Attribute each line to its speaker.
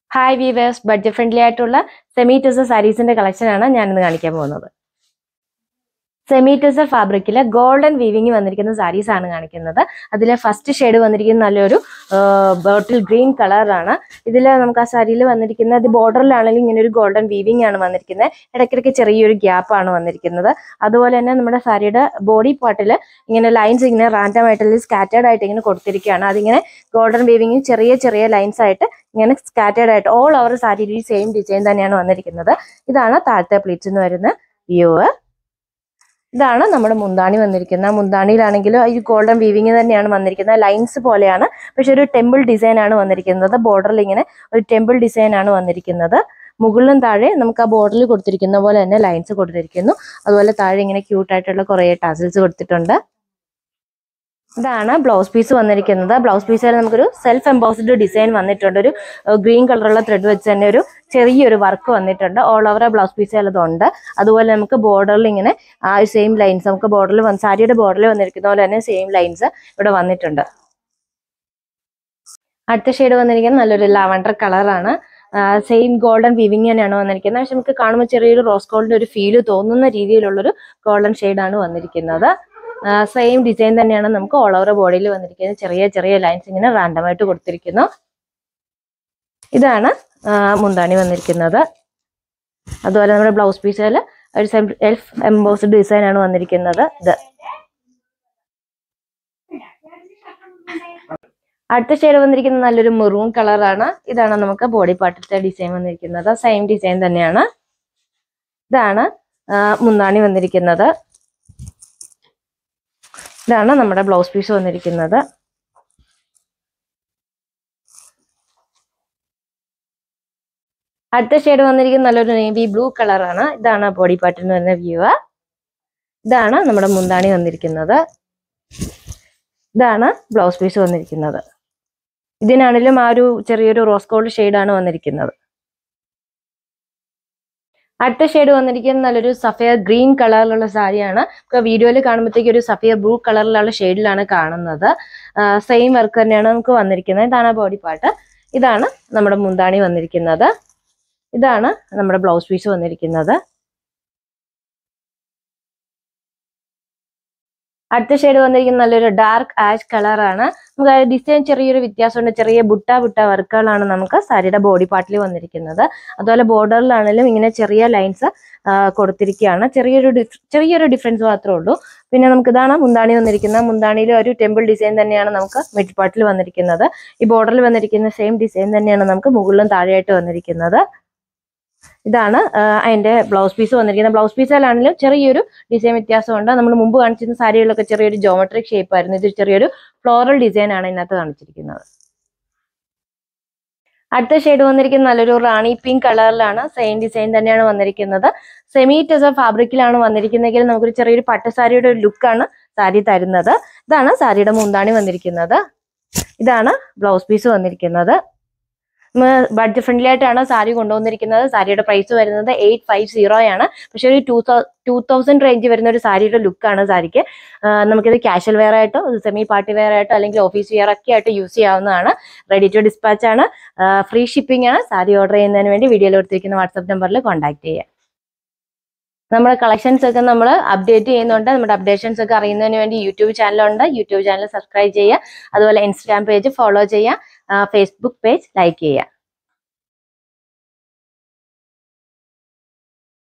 Speaker 1: hi viewers budget friendly ആയിട്ടുള്ള semi tussar സാരീസിന്റെ കളക്ഷനാണ് ഞാനിന്ന് കാണിക്കാൻ പോകുന്നത് സെമി ടെസർ ഫാബ്രിക്കിൽ ഗോൾഡൻ വീവിങ് വന്നിരിക്കുന്ന സാരീസ് ആണ് കാണിക്കുന്നത് അതിലെ ഫസ്റ്റ് ഷെയ്ഡ് വന്നിരിക്കുന്ന നല്ലൊരു ബോട്ടിൽ ഗ്രീൻ കളറാണ് ഇതിൽ നമുക്ക് ആ സാരിയിൽ വന്നിരിക്കുന്ന ഇത് ബോർഡറിലാണെങ്കിലും ഇങ്ങനെ ഒരു ഗോൾഡൻ വീവിങ് ആണ് വന്നിരിക്കുന്നത് ഇടയ്ക്കിടയ്ക്ക് ചെറിയൊരു ഗ്യാപ്പ് ആണ് വന്നിരിക്കുന്നത് അതുപോലെ തന്നെ നമ്മുടെ സാരിയുടെ ബോഡി പാർട്ടിൽ ഇങ്ങനെ ലൈൻസ് ഇങ്ങനെ റാൻഡം ആയിട്ട് സ്കാറ്റേർഡ് ആയിട്ട് ഇങ്ങനെ കൊടുത്തിരിക്കുകയാണ് അതിങ്ങനെ ഗോൾഡൻ വീവിങ് ചെറിയ ചെറിയ ലൈൻസ് ആയിട്ട് ഇങ്ങനെ സ്കാറ്റേർഡ് ആയിട്ട് ഓൾ ഓവർ സാരിയിൽ ഈ സെയിം ഡിസൈൻ തന്നെയാണ് വന്നിരിക്കുന്നത് ഇതാണ് താഴത്തെ പ്ലീറ്റ്സ് എന്ന് വരുന്ന വ്യൂ ഇതാണ് നമ്മുടെ മുന്താണി വന്നിരിക്കുന്നത് മുന്താണിയിലാണെങ്കിൽ ഈ ഗോൾഡൻ വീവിങ് തന്നെയാണ് വന്നിരിക്കുന്നത് ലൈൻസ് പോലെയാണ് പക്ഷെ ഒരു ടെമ്പിൾ ഡിസൈൻ ആണ് വന്നിരിക്കുന്നത് ബോർഡറിൽ ഇങ്ങനെ ഒരു ടെമ്പിൾ ഡിസൈൻ ആണ് വന്നിരിക്കുന്നത് മുകളിലും താഴെ നമുക്ക് ആ ബോർഡറിൽ കൊടുത്തിരിക്കുന്ന പോലെ തന്നെ ലൈൻസ് കൊടുത്തിരിക്കുന്നു അതുപോലെ താഴെ ഇങ്ങനെ ക്യൂട്ടായിട്ടുള്ള കുറേ ടാസിൽസ് കൊടുത്തിട്ടുണ്ട് ഇതാണ് ബ്ലൗസ് പീസ് വന്നിരിക്കുന്നത് ബ്ലൗസ് പീസിൽ നമുക്കൊരു സെൽഫ് എംബോസ്ഡ് ഡിസൈൻ വന്നിട്ടുണ്ട് ഒരു ഗ്രീൻ കളറുള്ള ത്രെഡ് വെച്ച് തന്നെ ഒരു ചെറിയൊരു വർക്ക് വന്നിട്ടുണ്ട് ഓൾ ഓവർ ബ്ലൗസ് പീസ് ഉണ്ട് അതുപോലെ നമുക്ക് ബോർഡറിൽ ഇങ്ങനെ ആ സെയിം ലൈൻസ് നമുക്ക് ബോർഡറിൽ വന്ന് സാരിയുടെ ബോർഡറിൽ വന്നിരിക്കുന്ന പോലെ തന്നെ സെയിം ലൈൻസ് ഇവിടെ വന്നിട്ടുണ്ട് അടുത്ത ഷെയ്ഡ് വന്നിരിക്കുന്നത് നല്ലൊരു ലാവണ്ടർ കളറാണ് സെയിം ഗോൾഡൻ വിവിങ് തന്നെയാണ് വന്നിരിക്കുന്നത് പക്ഷെ നമുക്ക് കാണുമ്പോൾ ചെറിയൊരു റോസ് ഗോൾഡിന്റെ ഒരു ഫീല് തോന്നുന്ന രീതിയിലുള്ളൊരു ഗോൾഡൻ ഷെയ്ഡാണ് വന്നിരിക്കുന്നത് സെയിം ഡിസൈൻ തന്നെയാണ് നമുക്ക് ഓൾ ഓവർ ബോഡിയിൽ വന്നിരിക്കുന്നത് ചെറിയ ചെറിയ ലൈൻസ് ഇങ്ങനെ റാൻഡം ആയിട്ട് കൊടുത്തിരിക്കുന്നു ഇതാണ് മുന്താണി വന്നിരിക്കുന്നത് അതുപോലെ നമ്മുടെ ബ്ലൗസ് പീസിൽ ഒരു സെൽഫ് എംബോസ്ഡ് ഡിസൈൻ ആണ് വന്നിരിക്കുന്നത് ഇത് അടുത്ത ഷെയ്ഡ് വന്നിരിക്കുന്നത് നല്ലൊരു മെറൂൺ കളറാണ് ഇതാണ് നമുക്ക് ബോഡി പാർട്ടിലത്തെ ഡിസൈൻ വന്നിരിക്കുന്നത് സെയിം ഡിസൈൻ തന്നെയാണ് ഇതാണ് മുന്താണി വന്നിരിക്കുന്നത് ഇതാണ് നമ്മുടെ ബ്ലൗസ് പീസ് വന്നിരിക്കുന്നത് അടുത്ത ഷെയ്ഡ് വന്നിരിക്കുന്ന നല്ലൊരു നേവി ബ്ലൂ കളറാണ് ഇതാണ് ബോഡി പാർട്ടിൽ നിന്ന് വരുന്ന വ്യൂ ഇതാണ് നമ്മുടെ മുന്താണി വന്നിരിക്കുന്നത് ഇതാണ് ബ്ലൗസ് പീസ് വന്നിരിക്കുന്നത് ഇതിനാണെങ്കിലും ആ ഒരു ചെറിയൊരു റോസ് ഗോൾഡ് ഷെയ്ഡാണ് വന്നിരിക്കുന്നത് അടുത്ത ഷെയ്ഡ് വന്നിരിക്കുന്നത് നല്ലൊരു സഫയർ ഗ്രീൻ കളറിലുള്ള സാരിയാണ് നമുക്ക് വീഡിയോയിൽ കാണുമ്പോഴത്തേക്ക് ഒരു സഫയർ ബ്ലൂ കളറിലുള്ള ഷെയ്ഡിലാണ് കാണുന്നത് സെയിം വർക്ക് തന്നെയാണ് നമുക്ക് വന്നിരിക്കുന്നത് ഇതാണ് ബോഡി പാർട്ട് ഇതാണ് നമ്മുടെ മുന്താണി വന്നിരിക്കുന്നത് ഇതാണ് നമ്മുടെ ബ്ലൗസ് പീസ് വന്നിരിക്കുന്നത് അടുത്ത ഷെയ്ഡ് വന്നിരിക്കുന്നത് നല്ലൊരു ഡാർക്ക് ആഷ് കളറാണ് നമുക്ക് ഡിസൈൻ ചെറിയൊരു വ്യത്യാസമുണ്ട് ചെറിയ ബുട്ട ബുട്ട വർക്കുകളാണ് നമുക്ക് സാരിയുടെ ബോഡി പാർട്ടിൽ വന്നിരിക്കുന്നത് അതുപോലെ ബോർഡറിലാണെങ്കിലും ഇങ്ങനെ ചെറിയ ലൈൻസ് കൊടുത്തിരിക്കുകയാണ് ചെറിയൊരു ചെറിയൊരു ഡിഫറൻസ് മാത്രമേ ഉള്ളൂ പിന്നെ നമുക്ക് ഇതാണ് മുന്താണി വന്നിരിക്കുന്നത് മുന്താണിയിൽ ഒരു ടെമ്പിൾ ഡിസൈൻ തന്നെയാണ് നമുക്ക് മിഡ് പാർട്ടിൽ വന്നിരിക്കുന്നത് ഈ ബോർഡറിൽ വന്നിരിക്കുന്ന സെയിം ഡിസൈൻ തന്നെയാണ് നമുക്ക് മുകളിലും താഴെയായിട്ട് വന്നിരിക്കുന്നത് ഇതാണ് അതിന്റെ ബ്ലൗസ് പീസ് വന്നിരിക്കുന്നത് ബ്ലൗസ് പീസിലാണെങ്കിലും ചെറിയൊരു ഡിസൈൻ വ്യത്യാസമുണ്ട് നമ്മൾ മുമ്പ് കാണിച്ചിരുന്ന സാരികളിലൊക്കെ ചെറിയൊരു ജോമെട്രിക് ഷേപ്പ് ആയിരുന്നു ഇത് ചെറിയൊരു ഫ്ലോറൽ ഡിസൈൻ ആണ് ഇതിനകത്ത് കാണിച്ചിരിക്കുന്നത് അടുത്ത ഷെയ്ഡ് വന്നിരിക്കുന്ന നല്ലൊരു റാണി പിങ്ക് കളറിലാണ് സെയിം ഡിസൈൻ തന്നെയാണ് വന്നിരിക്കുന്നത് സെമി ടെസർ ഫാബ്രിക്കിലാണ് വന്നിരിക്കുന്നതെങ്കിൽ നമുക്കൊരു ചെറിയൊരു പട്ടുസാരിയുടെ ഒരു ലുക്കാണ് സാരി തരുന്നത് ഇതാണ് സാരിയുടെ മുന്താണി വന്നിരിക്കുന്നത് ഇതാണ് ബ്ലൗസ് പീസ് വന്നിരിക്കുന്നത് ബഡ്ജറ്റ് ഫ്രണ്ട്ലി ആയിട്ടാണ് സാരി കൊണ്ടുവന്നിരിക്കുന്നത് സാരിയുടെ പ്രൈസ് വരുന്നത് എയ്റ്റ് ഫൈവ് സീറോ ആണ് പക്ഷെ ഒരു ടൂ ടൂ തൗസൻഡ് റേഞ്ച് വരുന്ന ഒരു സാരിയുടെ ലുക്കാണ് സാരിക്ക് നമുക്കിത് കാഷ്വൽ വെയർ ആയിട്ടോ സെമി പാർട്ടി വെയർ ആയിട്ടോ അല്ലെങ്കിൽ ഓഫീസ് വെയർ ഒക്കെ ആയിട്ട് യൂസ് ചെയ്യാവുന്നതാണ് റെഡി ടു ഡിസ്പാച്ച് ആണ് ഫ്രീ ഷിപ്പിംഗ് ആണ് സാരി ഓർഡർ ചെയ്യുന്നതിന് വേണ്ടി വീഡിയോയിൽ കൊടുത്തിരിക്കുന്ന വാട്സ്ആപ്പ് നമ്പറിൽ കോൺടാക്ട് ചെയ്യുക നമ്മുടെ കളക്ഷൻസ് ഒക്കെ നമ്മൾ അപ്ഡേറ്റ് ചെയ്യുന്നുണ്ട് നമ്മുടെ അപ്ഡേഷൻസ് ഒക്കെ അറിയുന്നതിന് വേണ്ടി യൂട്യൂബ് ചാനലുണ്ട് യൂട്യൂബ് ചാനൽ സബ്സ്ക്രൈബ് ചെയ്യുക അതുപോലെ ഇൻസ്റ്റാഗ്രാം പേജ് ഫോളോ ചെയ്യുക ഫേസ്ബുക്ക് പേജ് ലൈക്ക് ചെയ്യുക